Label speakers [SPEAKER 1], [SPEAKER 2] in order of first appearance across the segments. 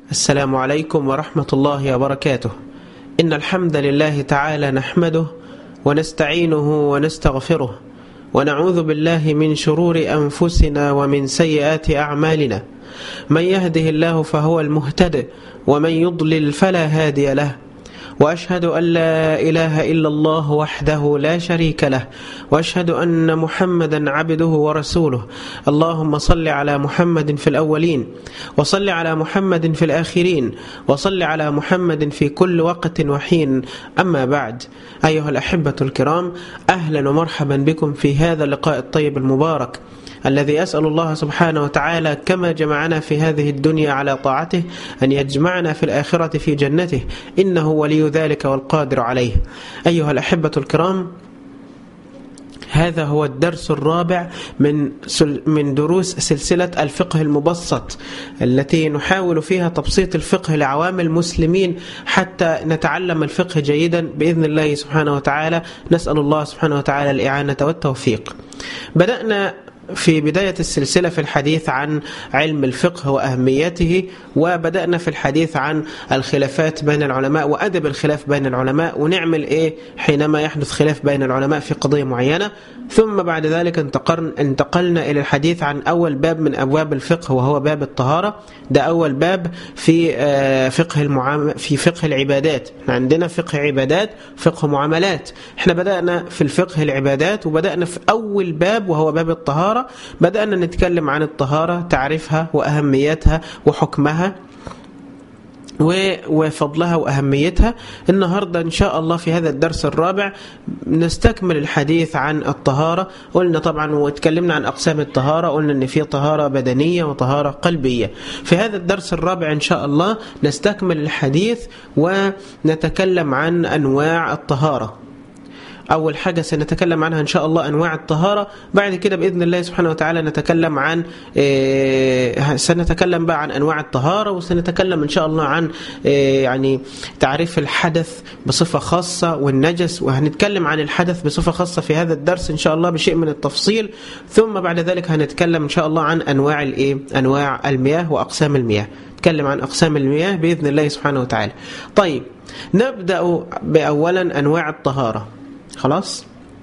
[SPEAKER 1] السلام عليكم ورحمة الله وبركاته إن الحمد لله تعالى نحمده ونستعينه ونستغفره ونعوذ بالله من شرور أنفسنا ومن سيئات أعمالنا من يهده الله فهو المهتد ومن يضلل فلا هادي له وأشهد أن لا إله إلا الله وحده لا شريك له وأشهد أن محمدا عبده ورسوله اللهم صل على محمد في الأولين وصل على محمد في الآخرين وصل على محمد في كل وقت وحين أما بعد أيها الأحبة الكرام أهلا ومرحبا بكم في هذا اللقاء الطيب المبارك الذي أسأل الله سبحانه وتعالى كما جمعنا في هذه الدنيا على طاعته أن يجمعنا في الآخرة في جنته إنه ولي ذلك والقادر عليه أيها الأحبة الكرام هذا هو الدرس الرابع من من دروس سلسلة الفقه المبسط التي نحاول فيها تبسيط الفقه لعوام المسلمين حتى نتعلم الفقه جيدا بإذن الله سبحانه وتعالى نسأل الله سبحانه وتعالى الإعانة والتوفيق بدأنا في بداية السلسلة في الحديث عن علم الفقه وأهميته وبدأنا في الحديث عن الخلافات بين العلماء وأدب الخلاف بين العلماء ونعمل إيه حينما يحدث خلاف بين العلماء في قضية معينة ثم بعد ذلك انتقلنا إلى الحديث عن أول باب من أبواب الفقه وهو باب الطهارة ده أول باب في فقه المعام... في فقه العبادات عندنا فقه عبادات فقه معاملات احنا بدأنا في الفقه العبادات وبدأنا في أول باب وهو باب الطهارة بدأنا نتكلم عن الطهارة تعرفها وأهميتها وحكمها وفضلها وأهميتها النهاردة إن شاء الله في هذا الدرس الرابع نستكمل الحديث عن الطهارة قلنا طبعا واتكلمنا عن أقسام الطهارة قلنا أن في طهارة بدنية وطهارة قلبية في هذا الدرس الرابع إن شاء الله نستكمل الحديث ونتكلم عن أنواع الطهارة أول حاجة سنتكلم عنها إن شاء الله أنواع الطهارة بعد كده بإذن الله سبحانه وتعالى نتكلم عن إيه سنتكلم بقى عن أنواع الطهارة وسنتكلم إن شاء الله عن إيه يعني تعريف الحدث بصفة خاصة والنجس وهنتكلم عن الحدث بصفة خاصة في هذا الدرس إن شاء الله بشيء من التفصيل ثم بعد ذلك هنتكلم إن شاء الله عن أنواع الإيه أنواع المياه وأقسام المياه نتكلم عن أقسام المياه بإذن الله سبحانه وتعالى طيب نبدأ بأولا أنواع الطهارة خلاص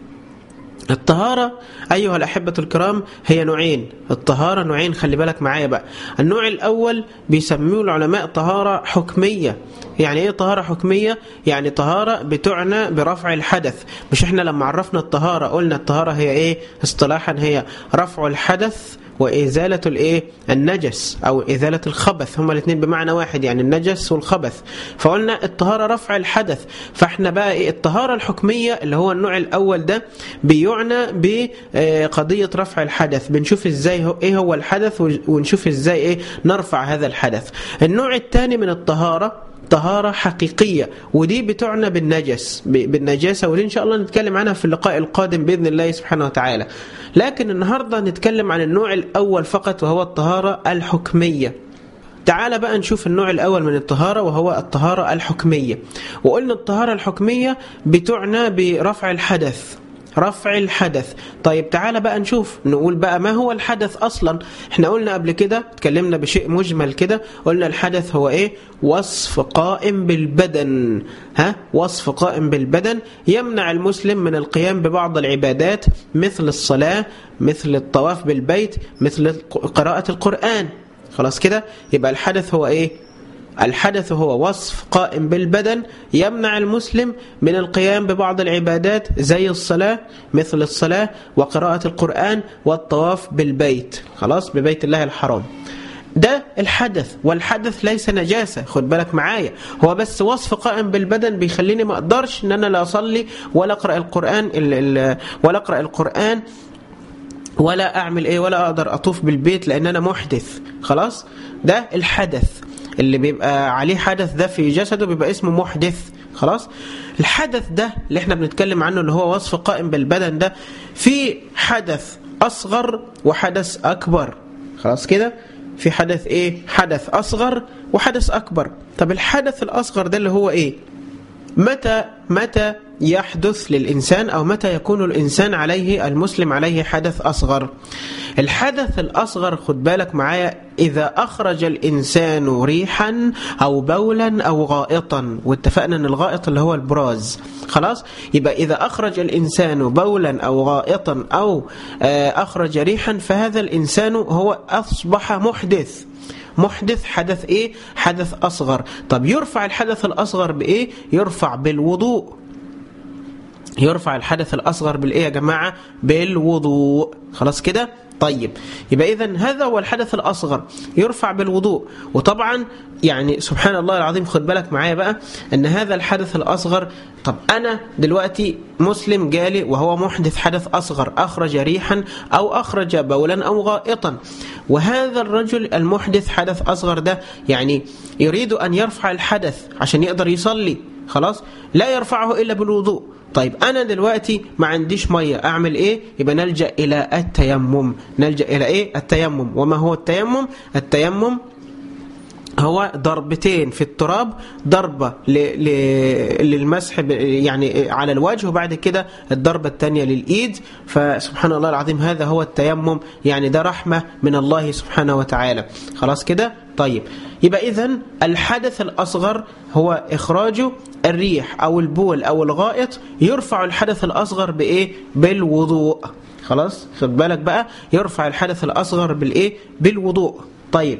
[SPEAKER 1] الطهارة أيها الأحبة الكرام هي نوعين الطهارة نوعين خلي بالك معايا بقى النوع الأول بيسموه العلماء طهارة حكمية يعني إيه طهارة حكمية؟ يعني طهارة بتعنى برفع الحدث مش إحنا لما عرفنا الطهارة قلنا الطهارة هي إيه اصطلاحا هي رفع الحدث وإزالة الإيه النجس أو إزالة الخبث هما الاثنين بمعنى واحد يعني النجس والخبث فقلنا الطهارة رفع الحدث فاحنا بقى إيه الطهارة الحكمية اللي هو النوع الأول ده بيعنى بقضية رفع الحدث بنشوف إزاي هو إيه هو الحدث ونشوف إزاي إيه نرفع هذا الحدث النوع الثاني من الطهارة طهارة حقيقية ودي بتعنى بالنجس بالنجاسة ودي إن شاء الله نتكلم عنها في اللقاء القادم بإذن الله سبحانه وتعالى لكن النهاردة نتكلم عن النوع الأول فقط وهو الطهارة الحكمية تعال بقى نشوف النوع الأول من الطهارة وهو الطهارة الحكمية وقلنا الطهارة الحكمية بتعنى برفع الحدث رفع الحدث طيب تعالى بقى نشوف نقول بقى ما هو الحدث أصلا احنا قلنا قبل كده اتكلمنا بشيء مجمل كده قلنا الحدث هو ايه وصف قائم بالبدن ها وصف قائم بالبدن يمنع المسلم من القيام ببعض العبادات مثل الصلاة مثل الطواف بالبيت مثل قراءة القرآن خلاص كده يبقى الحدث هو ايه الحدث هو وصف قائم بالبدن يمنع المسلم من القيام ببعض العبادات زي الصلاة مثل الصلاة وقراءة القرآن والطواف بالبيت خلاص ببيت الله الحرام ده الحدث والحدث ليس نجاسة خد بالك معايا هو بس وصف قائم بالبدن بيخليني ما اقدرش ان انا لا اصلي ولا اقرا القرآن ولا اقرا القرآن ولا اعمل ايه ولا اقدر اطوف بالبيت لان انا محدث خلاص ده الحدث اللي بيبقى عليه حدث ده في جسده بيبقى اسمه محدث خلاص الحدث ده اللي احنا بنتكلم عنه اللي هو وصف قائم بالبدن ده في حدث اصغر وحدث اكبر خلاص كده في حدث ايه حدث اصغر وحدث اكبر طب الحدث الاصغر ده اللي هو ايه متى متى يحدث للإنسان أو متى يكون الإنسان عليه المسلم عليه حدث أصغر الحدث الأصغر خد بالك معايا إذا أخرج الإنسان ريحا أو بولا أو غائطا واتفقنا أن الغائط اللي هو البراز خلاص يبقى إذا أخرج الإنسان بولا أو غائطا أو أخرج ريحا فهذا الإنسان هو أصبح محدث محدث حدث ايه حدث اصغر طب يرفع الحدث الاصغر بايه يرفع بالوضوء يرفع الحدث الاصغر بالايه يا جماعه بالوضوء خلاص كده طيب يبقى اذا هذا هو الحدث الاصغر يرفع بالوضوء وطبعا يعني سبحان الله العظيم خد بالك معايا بقى ان هذا الحدث الاصغر طب انا دلوقتي مسلم جالي وهو محدث حدث اصغر اخرج ريحا او اخرج بولا او غائطا وهذا الرجل المحدث حدث اصغر ده يعني يريد ان يرفع الحدث عشان يقدر يصلي خلاص لا يرفعه الا بالوضوء طيب أنا دلوقتي ما عنديش مية أعمل إيه؟ يبقى نلجأ إلى التيمم نلجأ إلى إيه؟ التيمم وما هو التيمم؟ التيمم هو ضربتين في التراب ضربة للمسح يعني على الوجه وبعد كده الضربة الثانية للإيد فسبحان الله العظيم هذا هو التيمم يعني ده رحمة من الله سبحانه وتعالى خلاص كده طيب يبقى إذا الحدث الأصغر هو إخراج الريح أو البول أو الغائط يرفع الحدث الأصغر بإيه؟ بالوضوء خلاص خد بالك بقى يرفع الحدث الأصغر بالإيه؟ بالوضوء طيب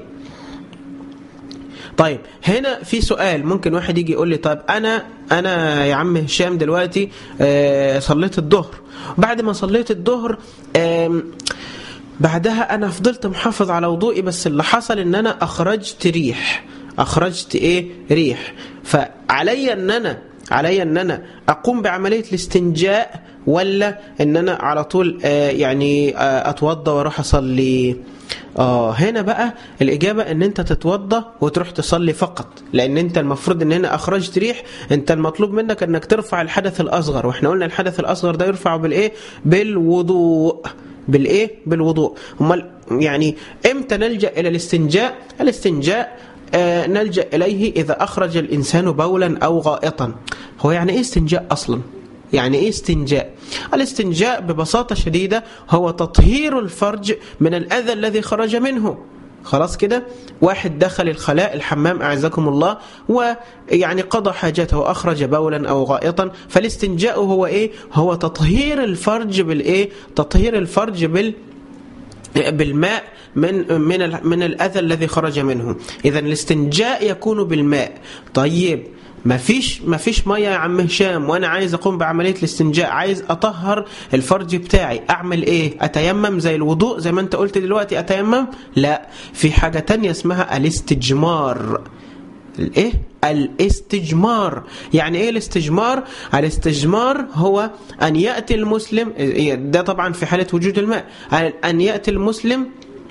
[SPEAKER 1] طيب هنا في سؤال ممكن واحد يجي يقول لي طيب انا انا يا عم هشام دلوقتي آه صليت الظهر بعد ما صليت الظهر آه بعدها انا فضلت محافظ على وضوئي بس اللي حصل ان انا اخرجت ريح اخرجت ايه ريح فعلي ان انا علي ان انا اقوم بعمليه الاستنجاء ولا ان انا على طول آه يعني آه اتوضى واروح اصلي اه هنا بقى الاجابه ان انت تتوضى وتروح تصلي فقط لان انت المفروض ان هنا اخرجت ريح انت المطلوب منك انك ترفع الحدث الاصغر واحنا قلنا الحدث الاصغر ده يرفع بالايه بالوضوء بالايه بالوضوء امال يعني امتى نلجا الى الاستنجاء الاستنجاء آه نلجا اليه اذا اخرج الانسان بولا او غائطا هو يعني ايه استنجاء اصلا يعني ايه استنجاء الاستنجاء ببساطة شديدة هو تطهير الفرج من الأذى الذي خرج منه خلاص كده واحد دخل الخلاء الحمام أعزكم الله ويعني قضى حاجته وأخرج بولا أو غائطا فالاستنجاء هو إيه هو تطهير الفرج بالإيه تطهير الفرج بال بالماء من من من الاذى الذي خرج منه اذا الاستنجاء يكون بالماء طيب ما فيش ما فيش ميه يا عم هشام وانا عايز اقوم بعمليه الاستنجاء عايز اطهر الفرج بتاعي اعمل ايه اتيمم زي الوضوء زي ما انت قلت دلوقتي اتيمم لا في حاجه تانية اسمها الاستجمار الايه الاستجمار يعني ايه الاستجمار الاستجمار هو ان ياتي المسلم ده طبعا في حاله وجود الماء ان ياتي المسلم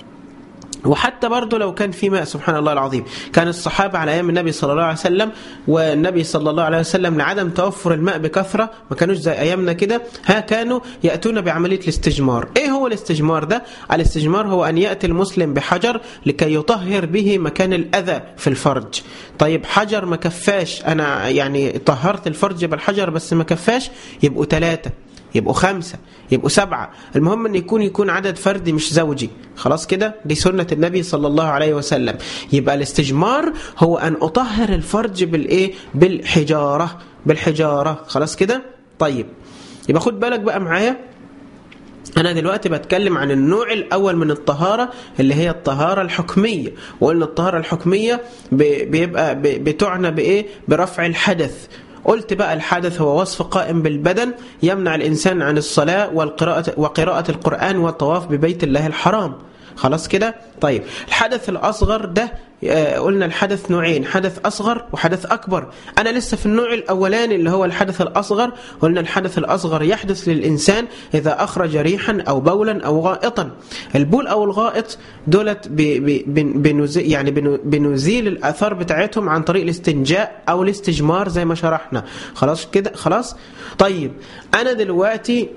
[SPEAKER 1] وحتى برضه لو كان في ماء سبحان الله العظيم كان الصحابة على أيام النبي صلى الله عليه وسلم والنبي صلى الله عليه وسلم لعدم توفر الماء بكثرة ما كانوش زي أيامنا كده ها كانوا يأتون بعملية الاستجمار إيه هو الاستجمار ده؟ الاستجمار هو أن يأتي المسلم بحجر لكي يطهر به مكان الأذى في الفرج طيب حجر ما كفاش أنا يعني طهرت الفرج بالحجر بس ما كفاش يبقوا ثلاثة يبقوا خمسة يبقوا سبعة المهم أن يكون يكون عدد فردي مش زوجي خلاص كده دي سنة النبي صلى الله عليه وسلم يبقى الاستجمار هو أن أطهر الفرج بالإيه بالحجارة بالحجارة خلاص كده طيب يبقى خد بالك بقى معايا أنا دلوقتي بتكلم عن النوع الأول من الطهارة اللي هي الطهارة الحكمية وقلنا الطهارة الحكمية بيبقى بتعنى بإيه برفع الحدث قلت بقى الحدث هو وصف قائم بالبدن يمنع الإنسان عن الصلاة والقراءة وقراءة القرآن والطواف ببيت الله الحرام خلاص كده طيب الحدث الأصغر ده قلنا الحدث نوعين حدث أصغر وحدث أكبر أنا لسه في النوع الأولاني اللي هو الحدث الأصغر قلنا الحدث الأصغر يحدث للإنسان إذا أخرج ريحا أو بولا أو غائطا البول أو الغائط دولت بنزيل يعني بنزيل الآثار بتاعتهم عن طريق الاستنجاء أو الاستجمار زي ما شرحنا خلاص كده خلاص طيب أنا دلوقتي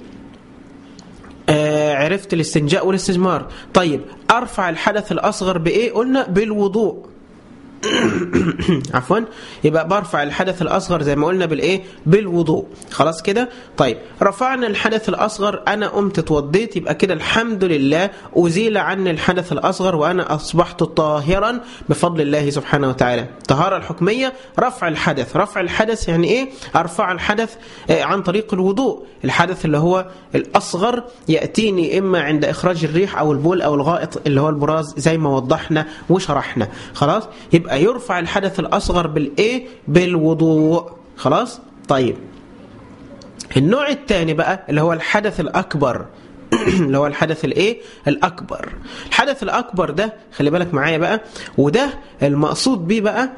[SPEAKER 1] آه عرفت الاستنجاء والاستجمار طيب ارفع الحدث الاصغر بايه قلنا بالوضوء عفوا يبقى برفع الحدث الأصغر زي ما قلنا بالإيه بالوضوء خلاص كده طيب رفعنا الحدث الأصغر أنا قمت اتوضيت يبقى كده الحمد لله أزيل عني الحدث الأصغر وأنا أصبحت طاهرا بفضل الله سبحانه وتعالى الطهارة الحكمية رفع الحدث رفع الحدث يعني إيه أرفع الحدث عن طريق الوضوء الحدث اللي هو الأصغر يأتيني إما عند إخراج الريح أو البول أو الغائط اللي هو البراز زي ما وضحنا وشرحنا خلاص يبقى يرفع الحدث الأصغر بالإيه بالوضوء خلاص طيب النوع الثاني بقى اللي هو الحدث الأكبر اللي هو الحدث الايه الاكبر الحدث الاكبر ده خلي بالك معايا بقى وده المقصود بيه بقى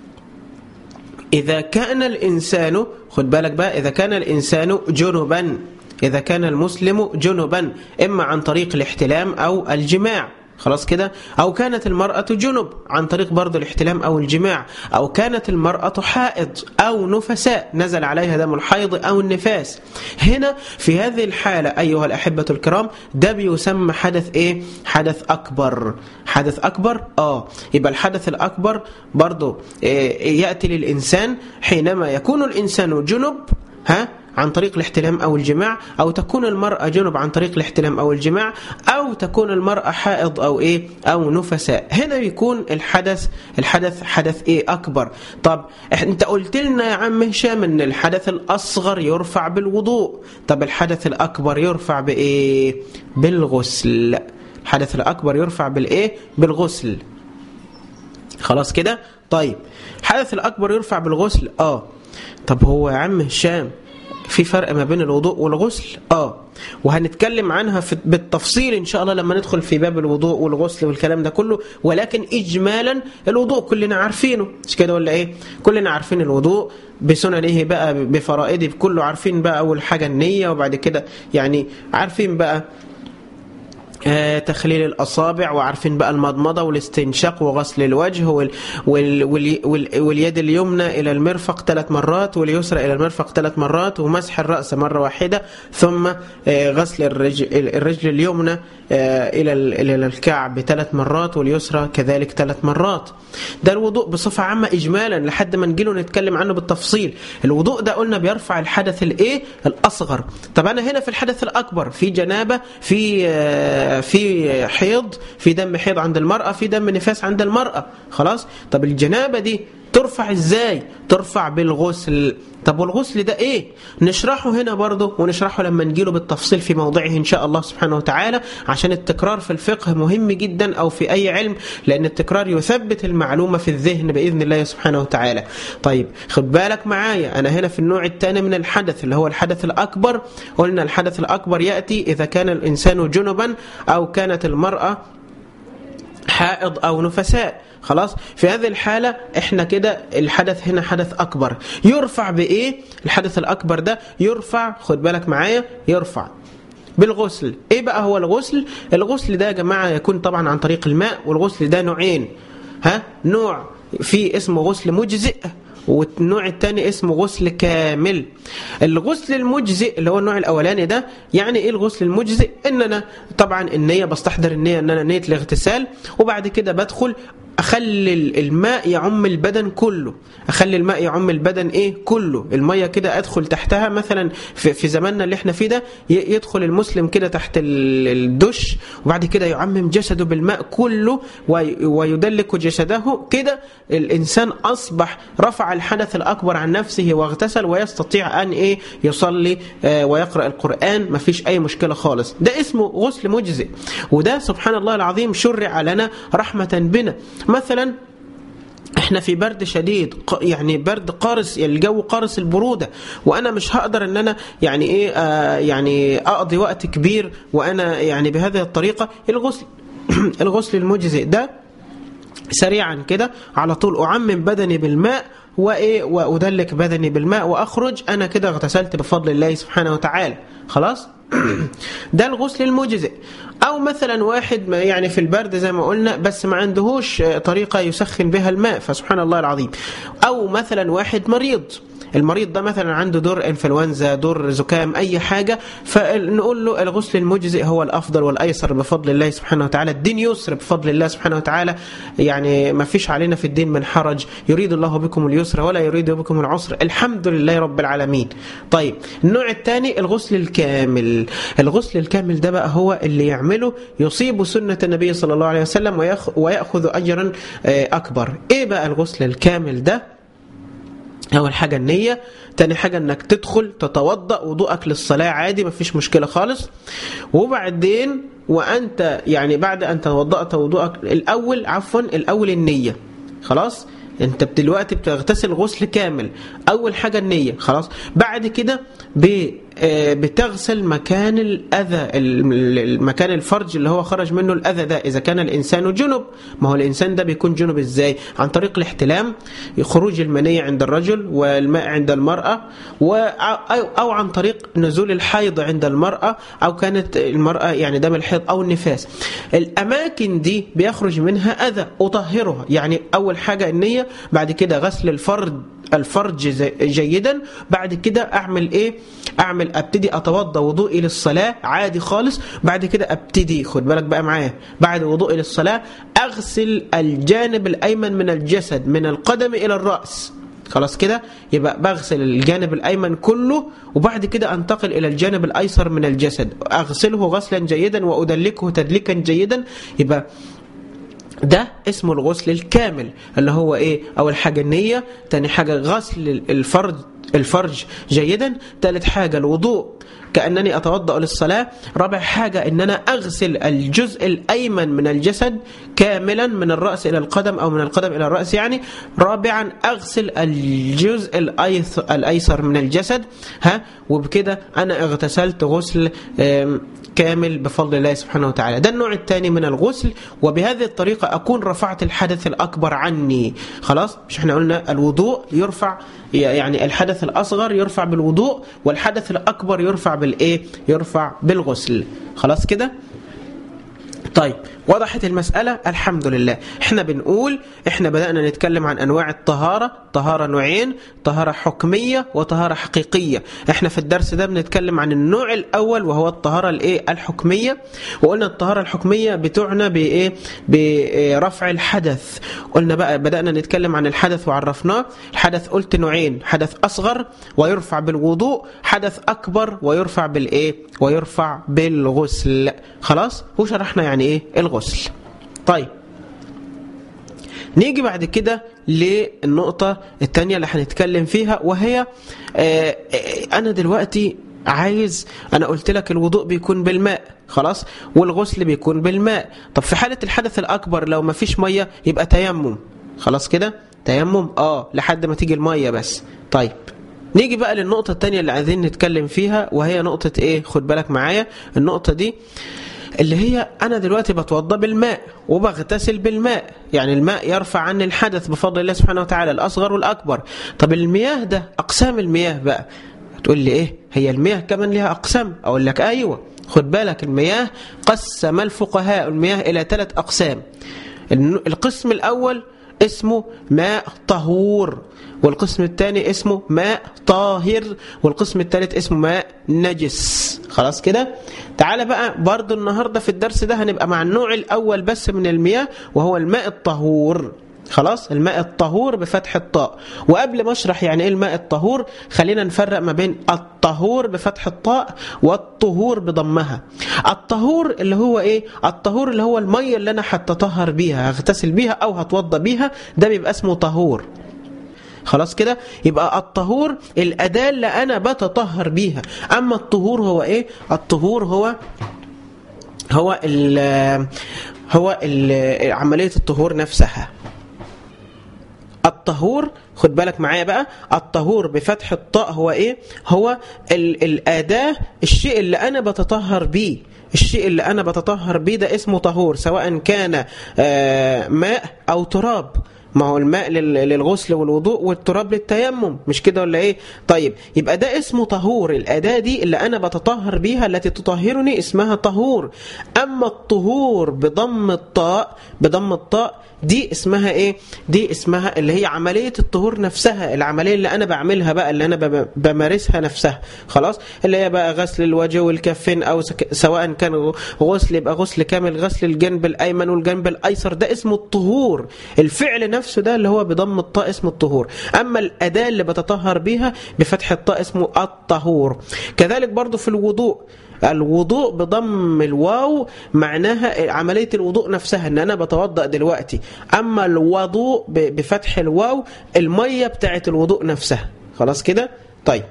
[SPEAKER 1] اذا كان الانسان خد بالك بقى اذا كان الانسان جنبا اذا كان المسلم جنبا اما عن طريق الاحتلام او الجماع خلاص كده أو كانت المرأة جنب عن طريق برضو الاحتلام أو الجماع أو كانت المرأة حائض أو نفساء نزل عليها دم الحيض أو النفاس هنا في هذه الحالة أيها الأحبة الكرام ده بيسمى حدث إيه؟ حدث أكبر حدث أكبر آه يبقى الحدث الأكبر برضو إيه يأتي للإنسان حينما يكون الإنسان جنب ها عن طريق الاحتلام أو الجماع أو تكون المرأة جنب عن طريق الاحتلام أو الجماع أو تكون المرأة حائض أو إيه أو نفساء هنا يكون الحدث الحدث حدث إيه أكبر طب أنت قلت لنا يا عم هشام أن الحدث الأصغر يرفع بالوضوء طب الحدث الأكبر يرفع بإيه بالغسل الحدث الأكبر يرفع بالإيه بالغسل خلاص كده طيب الحدث الأكبر يرفع بالغسل آه طب هو يا عم هشام في فرق ما بين الوضوء والغسل اه وهنتكلم عنها في بالتفصيل ان شاء الله لما ندخل في باب الوضوء والغسل والكلام ده كله ولكن اجمالا الوضوء كلنا عارفينه مش كده ولا ايه كلنا عارفين الوضوء بسننه بقى بفرائده كله عارفين بقى اول حاجه النيه وبعد كده يعني عارفين بقى آه تخليل الأصابع وعارفين بقى المضمضة والاستنشاق وغسل الوجه وال وال وال وال واليد اليمنى إلى المرفق ثلاث مرات واليسرى إلى المرفق ثلاث مرات ومسح الرأس مرة واحدة ثم آه غسل الرجل, الرجل اليمنى آه إلى إلى الكعب ثلاث مرات واليسرى كذلك ثلاث مرات ده الوضوء بصفة عامة إجمالا لحد ما نجيله نتكلم عنه بالتفصيل الوضوء ده قلنا بيرفع الحدث الإيه الأصغر طب أنا هنا في الحدث الأكبر في جنابة في في حيض في دم حيض عند المرأة في دم نفاس عند المرأة خلاص طب الجنابة دي ترفع ازاي ترفع بالغسل طب والغسل ده ايه نشرحه هنا برضه ونشرحه لما نجيله بالتفصيل في موضعه ان شاء الله سبحانه وتعالى عشان التكرار في الفقه مهم جدا او في اي علم لان التكرار يثبت المعلومة في الذهن باذن الله سبحانه وتعالى طيب خد بالك معايا انا هنا في النوع الثاني من الحدث اللي هو الحدث الاكبر قلنا الحدث الاكبر ياتي اذا كان الانسان جنبا او كانت المرأة حائض او نفساء خلاص في هذه الحالة احنا كده الحدث هنا حدث أكبر يرفع بإيه الحدث الأكبر ده يرفع خد بالك معايا يرفع بالغسل ايه بقى هو الغسل الغسل ده يا جماعة يكون طبعا عن طريق الماء والغسل ده نوعين ها نوع في اسمه غسل مجزئ والنوع الثاني اسمه غسل كامل الغسل المجزئ اللي هو النوع الاولاني ده يعني ايه الغسل المجزئ ان انا طبعا النيه بستحضر النيه ان انا نيه الاغتسال وبعد كده بدخل اخلي الماء يعم البدن كله اخلي الماء يعم البدن ايه كله الميه كده ادخل تحتها مثلا في, في زماننا اللي احنا فيه ده يدخل المسلم كده تحت الدش وبعد كده يعمم جسده بالماء كله ويدلك جسده كده الانسان اصبح رفع الحدث الاكبر عن نفسه واغتسل ويستطيع ان ايه يصلي آه ويقرا القران مفيش اي مشكله خالص ده اسمه غسل مجزئ وده سبحان الله العظيم شرع لنا رحمه بنا مثلا احنا في برد شديد يعني برد قارس يعني الجو قارس البروده وانا مش هقدر ان انا يعني ايه آه يعني اقضي وقت كبير وانا يعني بهذه الطريقه الغسل الغسل المجزئ ده سريعا كده على طول اعمم بدني بالماء وايه وادلك بدني بالماء واخرج انا كده اغتسلت بفضل الله سبحانه وتعالى خلاص ده الغسل المجزئ او مثلا واحد يعني في البرد زي ما قلنا بس ما عندهوش طريقه يسخن بها الماء فسبحان الله العظيم او مثلا واحد مريض المريض ده مثلا عنده دور انفلونزا دور زكام اي حاجه فنقول له الغسل المجزئ هو الافضل والايسر بفضل الله سبحانه وتعالى الدين يسر بفضل الله سبحانه وتعالى يعني ما فيش علينا في الدين من حرج يريد الله بكم اليسر ولا يريد بكم العسر الحمد لله رب العالمين طيب النوع الثاني الغسل الكامل الغسل الكامل ده بقى هو اللي يعمله يصيب سنة النبي صلى الله عليه وسلم ويأخذ أجرا أكبر إيه بقى الغسل الكامل ده أول حاجة النية تاني حاجة انك تدخل تتوضأ وضوءك للصلاة عادي مفيش مشكلة خالص وبعدين وأنت يعني بعد أن توضأت وضوءك الأول عفوا الأول النية خلاص انت دلوقتي بتغتسل غسل كامل اول حاجه النيه خلاص بعد كده بتغسل مكان الاذى المكان الفرج اللي هو خرج منه الاذى ده اذا كان الانسان جنب ما هو الانسان ده بيكون جنب ازاي عن طريق الاحتلام خروج المنيه عند الرجل والماء عند المراه او عن طريق نزول الحيض عند المراه او كانت المراه يعني دم الحيض او النفاس الاماكن دي بيخرج منها اذى اطهرها يعني اول حاجه النيه بعد كده غسل الفرد الفرج جيدا بعد كده اعمل ايه اعمل ابتدي اتوضا وضوئي للصلاه عادي خالص بعد كده ابتدي خد بالك بقى معايا بعد وضوئي للصلاه اغسل الجانب الايمن من الجسد من القدم الى الراس خلاص كده يبقى بغسل الجانب الايمن كله وبعد كده انتقل الى الجانب الايسر من الجسد اغسله غسلا جيدا وادلكه تدليكا جيدا يبقى ده اسمه الغسل الكامل اللي هو ايه اول حاجه النيه تاني حاجه غسل الفرج الفرج جيدا ثالث حاجه الوضوء كانني اتوضا للصلاه رابع حاجه ان انا اغسل الجزء الايمن من الجسد كاملا من الراس الى القدم او من القدم الى الراس يعني رابعا اغسل الجزء الايسر من الجسد ها وبكده انا اغتسلت غسل كامل بفضل الله سبحانه وتعالى ده النوع الثاني من الغسل وبهذه الطريقة أكون رفعت الحدث الأكبر عني خلاص مش احنا قلنا الوضوء يرفع يعني الحدث الأصغر يرفع بالوضوء والحدث الأكبر يرفع بالإيه يرفع بالغسل خلاص كده طيب وضحت المسألة الحمد لله احنا بنقول احنا بدأنا نتكلم عن انواع الطهارة طهارة نوعين طهارة حكمية وطهارة حقيقية احنا في الدرس ده بنتكلم عن النوع الاول وهو الطهارة الايه الحكمية وقلنا الطهارة الحكمية بتعنى بايه برفع الحدث قلنا بقى بدأنا نتكلم عن الحدث وعرفناه الحدث قلت نوعين حدث اصغر ويرفع بالوضوء حدث اكبر ويرفع بالايه ويرفع بالغسل خلاص وشرحنا يعني ايه الغسل طيب نيجي بعد كده للنقطة الثانية اللي هنتكلم فيها وهي آه أنا دلوقتي عايز أنا قلت لك الوضوء بيكون بالماء خلاص والغسل بيكون بالماء طب في حالة الحدث الأكبر لو ما فيش مية يبقى تيمم خلاص كده تيمم اه لحد ما تيجي المية بس طيب نيجي بقى للنقطة الثانية اللي عايزين نتكلم فيها وهي نقطة ايه خد بالك معايا النقطة دي اللي هي أنا دلوقتي بتوضى بالماء وبغتسل بالماء يعني الماء يرفع عني الحدث بفضل الله سبحانه وتعالى الأصغر والأكبر طب المياه ده أقسام المياه بقى تقول لي إيه هي المياه كمان لها أقسام أقول لك أيوة خد بالك المياه قسم الفقهاء المياه إلى ثلاث أقسام القسم الأول اسمه ماء طهور والقسم الثاني اسمه ماء طاهر والقسم الثالث اسمه ماء نجس خلاص كده تعالى بقى برضو النهاردة في الدرس ده هنبقى مع النوع الأول بس من المياه وهو الماء الطهور خلاص الماء الطهور بفتح الطاء وقبل ما اشرح يعني ايه الماء الطهور خلينا نفرق ما بين الطهور بفتح الطاء والطهور بضمها الطهور اللي هو ايه الطهور اللي هو الميه اللي انا هتطهر بيها هغتسل بيها او هتوضى بيها ده بيبقى اسمه طهور خلاص كده يبقى الطهور الأداة اللي أنا بتطهر بيها أما الطهور هو إيه الطهور هو هو ال هو ال عملية الطهور نفسها الطهور خد بالك معايا بقى الطهور بفتح الطاء هو ايه هو ال الاداه الشيء اللي انا بتطهر بيه الشيء اللي انا بتطهر بيه ده اسمه طهور سواء كان ماء او تراب ما هو الماء للغسل والوضوء والتراب للتيمم مش كده ولا ايه طيب يبقى ده اسمه طهور الأداة دي اللي أنا بتطهر بيها التي تطهرني اسمها طهور أما الطهور بضم الطاء بضم الطاء دي اسمها ايه دي اسمها اللي هي عملية الطهور نفسها العملية اللي انا بعملها بقى اللي انا بمارسها نفسها خلاص اللي هي بقى غسل الوجه والكفين او سواء كان غسل يبقى غسل كامل غسل الجنب الايمن والجنب الايسر ده اسمه الطهور الفعل نفسه ده اللي هو بضم الطاء اسمه الطهور اما الاداة اللي بتطهر بيها بفتح الطاء اسمه الطهور كذلك برضو في الوضوء الوضوء بضم الواو معناها عملية الوضوء نفسها ان انا بتوضأ دلوقتي اما الوضوء بفتح الواو المية بتاعت الوضوء نفسها خلاص كده طيب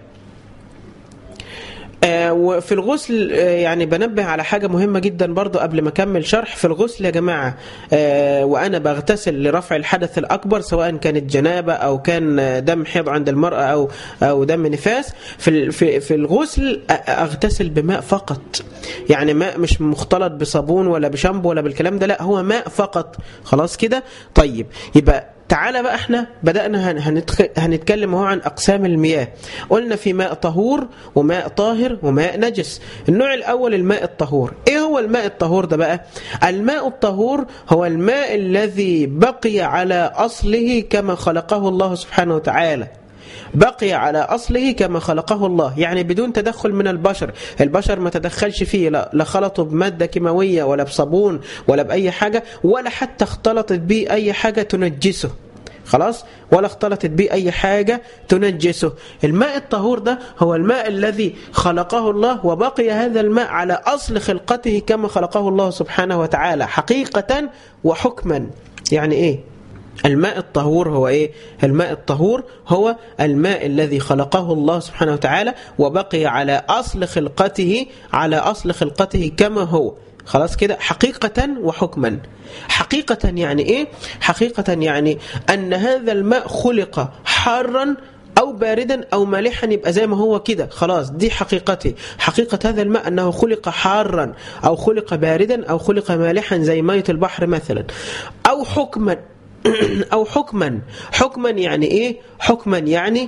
[SPEAKER 1] آه وفي الغسل آه يعني بنبه على حاجة مهمة جدا برضو قبل ما أكمل شرح في الغسل يا جماعة آه وأنا بغتسل لرفع الحدث الأكبر سواء كانت جنابة أو كان دم حيض عند المرأة أو أو دم نفاس في في في الغسل أغتسل بماء فقط يعني ماء مش مختلط بصابون ولا بشامبو ولا بالكلام ده لا هو ماء فقط خلاص كده طيب يبقى تعالى بقى احنا بدأنا هنتكلم هو عن أقسام المياه قلنا في ماء طهور وماء طاهر وماء نجس النوع الأول الماء الطهور ايه هو الماء الطهور ده بقى الماء الطهور هو الماء الذي بقي على أصله كما خلقه الله سبحانه وتعالى بقي على أصله كما خلقه الله يعني بدون تدخل من البشر البشر ما تدخلش فيه لا خلطوا بمادة كيماوية ولا بصابون ولا بأي حاجة ولا حتى اختلطت به أي حاجة تنجسه خلاص ولا اختلطت به أي حاجة تنجسه الماء الطهور ده هو الماء الذي خلقه الله وبقي هذا الماء على أصل خلقته كما خلقه الله سبحانه وتعالى حقيقة وحكما يعني إيه الماء الطهور هو ايه الماء الطهور هو الماء الذي خلقه الله سبحانه وتعالى وبقي على اصل خلقته على اصل خلقته كما هو خلاص كده حقيقة وحكما حقيقة يعني ايه حقيقة يعني ان هذا الماء خلق حارا أو باردا أو مالحا يبقى زي ما هو كده خلاص دي حقيقته حقيقة هذا الماء أنه خلق حارا أو خلق باردا أو خلق مالحا زي مية البحر مثلا أو حكما أو حكما حكما يعني إيه حكما يعني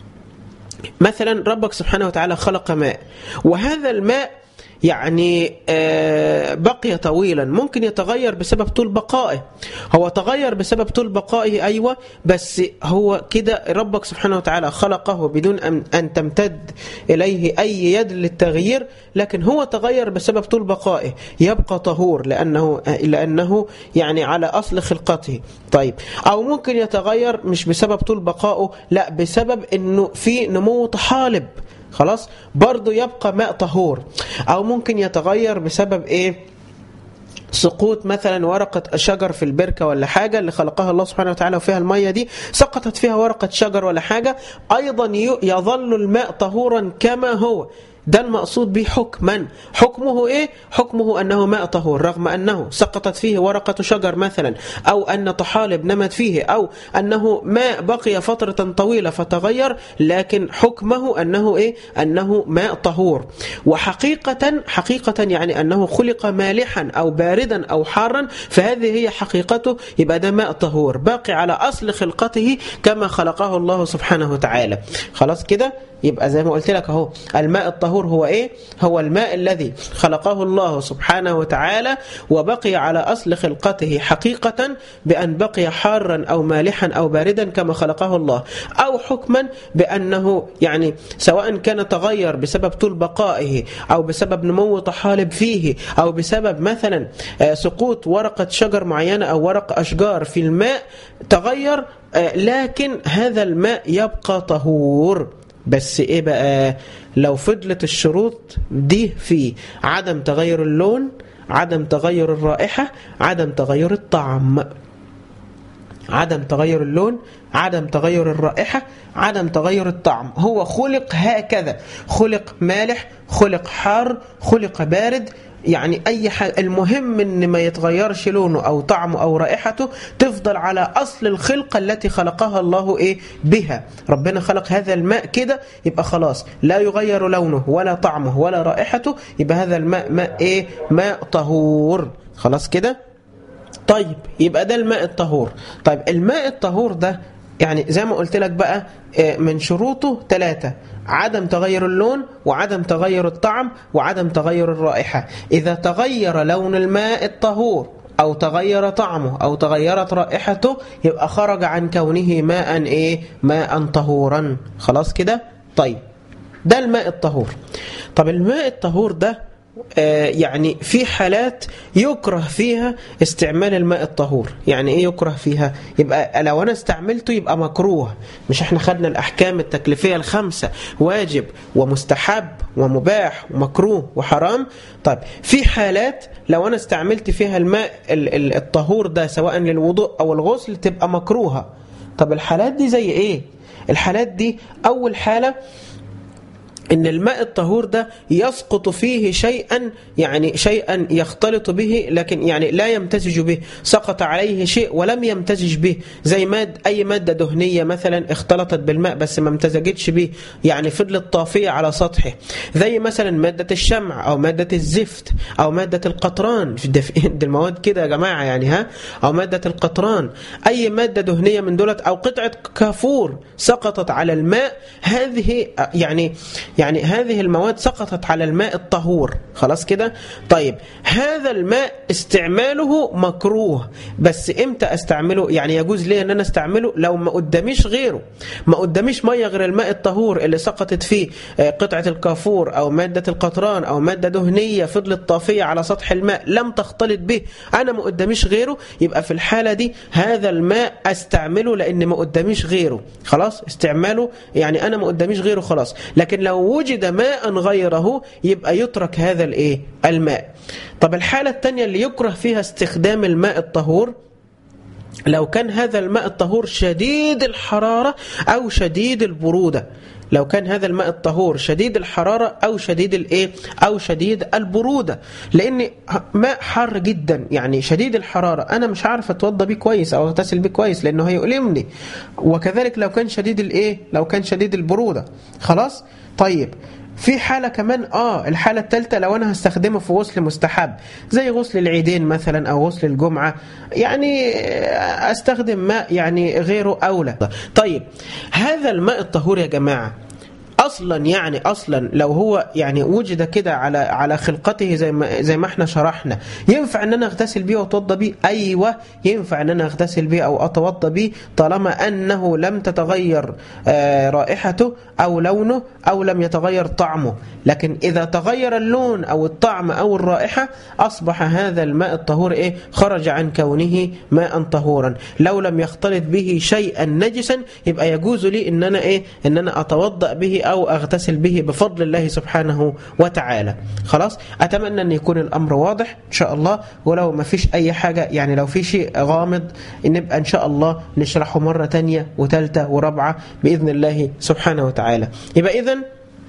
[SPEAKER 1] مثلا ربك سبحانه وتعالى خلق ماء وهذا الماء يعني بقي طويلا ممكن يتغير بسبب طول بقائه هو تغير بسبب طول بقائه أيوة بس هو كده ربك سبحانه وتعالى خلقه بدون أن تمتد إليه أي يد للتغيير لكن هو تغير بسبب طول بقائه يبقى طهور لأنه, لأنه يعني على أصل خلقته طيب أو ممكن يتغير مش بسبب طول بقائه لا بسبب أنه في نمو طحالب خلاص برضو يبقى ماء طهور أو ممكن يتغير بسبب إيه سقوط مثلا ورقة شجر في البركة ولا حاجة اللي خلقها الله سبحانه وتعالى وفيها المية دي سقطت فيها ورقة شجر ولا حاجة أيضا يظل الماء طهورا كما هو ده المقصود به حكما حكمه ايه حكمه انه ماء طهور رغم انه سقطت فيه ورقة شجر مثلا او ان طحالب نمت فيه او انه ماء بقي فترة طويلة فتغير لكن حكمه انه ايه انه ماء طهور وحقيقة حقيقة يعني انه خلق مالحا او باردا او حارا فهذه هي حقيقته يبقى ده ماء طهور باقي على اصل خلقته كما خلقه الله سبحانه وتعالى خلاص كده يبقى زي ما قلت لك اهو الماء الطهور هو ايه هو الماء الذي خلقه الله سبحانه وتعالى وبقي على اصل خلقته حقيقة بان بقي حارا او مالحا او باردا كما خلقه الله او حكما بانه يعني سواء كان تغير بسبب طول بقائه او بسبب نمو طحالب فيه او بسبب مثلا سقوط ورقة شجر معينة او ورق اشجار في الماء تغير لكن هذا الماء يبقى طهور بس ايه بقى لو فضلت الشروط دي في عدم تغير اللون عدم تغير الرائحة عدم تغير الطعم عدم تغير اللون عدم تغير الرائحة عدم تغير الطعم هو خلق هكذا خلق مالح خلق حار خلق بارد يعني أي حاجة المهم إن ما يتغيرش لونه أو طعمه أو رائحته تفضل على أصل الخلقة التي خلقها الله إيه بها ربنا خلق هذا الماء كده يبقى خلاص لا يغير لونه ولا طعمه ولا رائحته يبقى هذا الماء ماء إيه ماء طهور خلاص كده طيب يبقى ده الماء الطهور طيب الماء الطهور ده يعني زي ما قلت لك بقى من شروطه ثلاثة عدم تغير اللون وعدم تغير الطعم وعدم تغير الرائحة إذا تغير لون الماء الطهور أو تغير طعمه أو تغيرت رائحته يبقى خرج عن كونه ماء إيه ماء طهورا خلاص كده طيب ده الماء الطهور طب الماء الطهور ده يعني في حالات يكره فيها استعمال الماء الطهور يعني ايه يكره فيها يبقى لو انا استعملته يبقى مكروه مش احنا خدنا الاحكام التكليفيه الخمسه واجب ومستحب ومباح ومكروه وحرام طيب في حالات لو انا استعملت فيها الماء الطهور ده سواء للوضوء او الغسل تبقى مكروهه طب الحالات دي زي ايه الحالات دي اول حاله ان الماء الطهور ده يسقط فيه شيئا يعني شيئا يختلط به لكن يعني لا يمتزج به سقط عليه شيء ولم يمتزج به زي ماد اي ماده دهنيه مثلا اختلطت بالماء بس ما امتزجتش به يعني فضلت طافيه على سطحه زي مثلا ماده الشمع او ماده الزفت او ماده القطران ده المواد كده يا جماعه يعني ها او ماده القطران اي ماده دهنيه من دولت او قطعه كافور سقطت على الماء هذه يعني يعني هذه المواد سقطت على الماء الطهور خلاص كده طيب هذا الماء استعماله مكروه بس امتى استعمله يعني يجوز لي ان انا استعمله لو ما قداميش غيره ما قداميش ميه غير الماء الطهور اللي سقطت فيه قطعه الكافور او ماده القطران او ماده دهنيه فضلت طافيه على سطح الماء لم تختلط به انا ما قداميش غيره يبقى في الحاله دي هذا الماء استعمله لان ما قداميش غيره خلاص استعماله يعني انا ما قداميش غيره خلاص لكن لو وجد ماء غيره يبقى يترك هذا الايه الماء طب الحالة الثانية اللي يكره فيها استخدام الماء الطهور لو كان هذا الماء الطهور شديد الحرارة أو شديد البرودة لو كان هذا الماء الطهور شديد الحرارة أو شديد الإيه أو شديد البرودة لأن ماء حار جدا يعني شديد الحرارة أنا مش عارف أتوضى بيه كويس أو أغتسل بيه كويس لأنه هيؤلمني وكذلك لو كان شديد الإيه لو كان شديد البرودة خلاص طيب في حالة كمان آه الحالة الثالثة لو أنا هستخدمه في غسل مستحب زي غسل العيدين مثلا أو غسل الجمعة يعني أستخدم ماء يعني غيره أولى طيب هذا الماء الطهور يا جماعة اصلا يعني اصلا لو هو يعني وجد كده على على خلقته زي ما زي ما احنا شرحنا ينفع ان انا اغتسل بيه واتوضى بيه ايوه ينفع ان انا اغتسل بيه او اتوضى بيه طالما انه لم تتغير آه رائحته او لونه او لم يتغير طعمه لكن اذا تغير اللون او الطعم او الرائحه اصبح هذا الماء الطهور ايه خرج عن كونه ماء طهورا لو لم يختلط به شيئا نجسا يبقى يجوز لي ان انا ايه ان انا اتوضا به أو أغتسل به بفضل الله سبحانه وتعالى خلاص أتمنى أن يكون الأمر واضح إن شاء الله ولو ما فيش أي حاجة يعني لو في شيء غامض نبقى إن شاء الله نشرحه مرة تانية وثالثة ورابعة بإذن الله سبحانه وتعالى يبقى إذن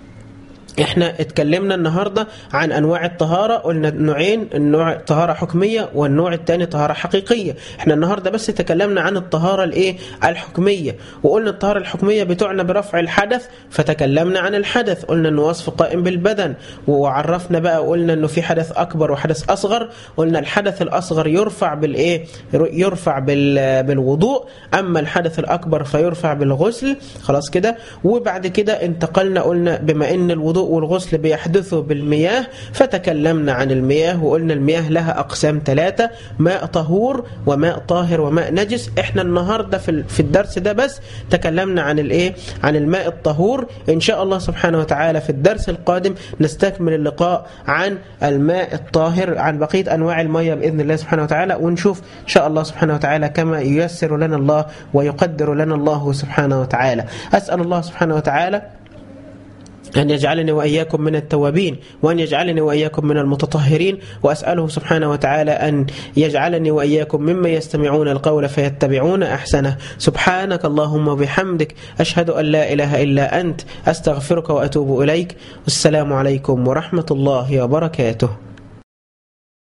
[SPEAKER 1] احنا اتكلمنا النهاردة عن انواع الطهارة قلنا نوعين النوع طهارة حكمية والنوع الثاني طهارة حقيقية احنا النهاردة بس تكلمنا عن الطهارة الايه الحكمية وقلنا الطهارة الحكمية بتعنى برفع الحدث فتكلمنا عن الحدث قلنا انه وصف قائم بالبدن وعرفنا بقى قلنا انه في حدث اكبر وحدث اصغر قلنا الحدث الاصغر يرفع بالايه يرفع بال بالوضوء اما الحدث الاكبر فيرفع بالغسل خلاص كده وبعد كده انتقلنا قلنا بما ان الوضوء والغسل بيحدثوا بالمياه فتكلمنا عن المياه وقلنا المياه لها أقسام ثلاثة ماء طهور وماء طاهر وماء نجس احنا النهاردة في في الدرس ده بس تكلمنا عن الايه عن الماء الطهور ان شاء الله سبحانه وتعالى في الدرس القادم نستكمل اللقاء عن الماء الطاهر عن بقية انواع المياه باذن الله سبحانه وتعالى ونشوف ان شاء الله سبحانه وتعالى كما ييسر لنا الله ويقدر لنا الله سبحانه وتعالى اسال الله سبحانه وتعالى أن يجعلني وإياكم من التوابين وأن يجعلني وإياكم من المتطهرين وأسأله سبحانه وتعالى أن يجعلني وإياكم ممن يستمعون القول فيتبعون أحسنه سبحانك اللهم وبحمدك أشهد أن لا إله إلا أنت أستغفرك وأتوب إليك والسلام عليكم ورحمة الله وبركاته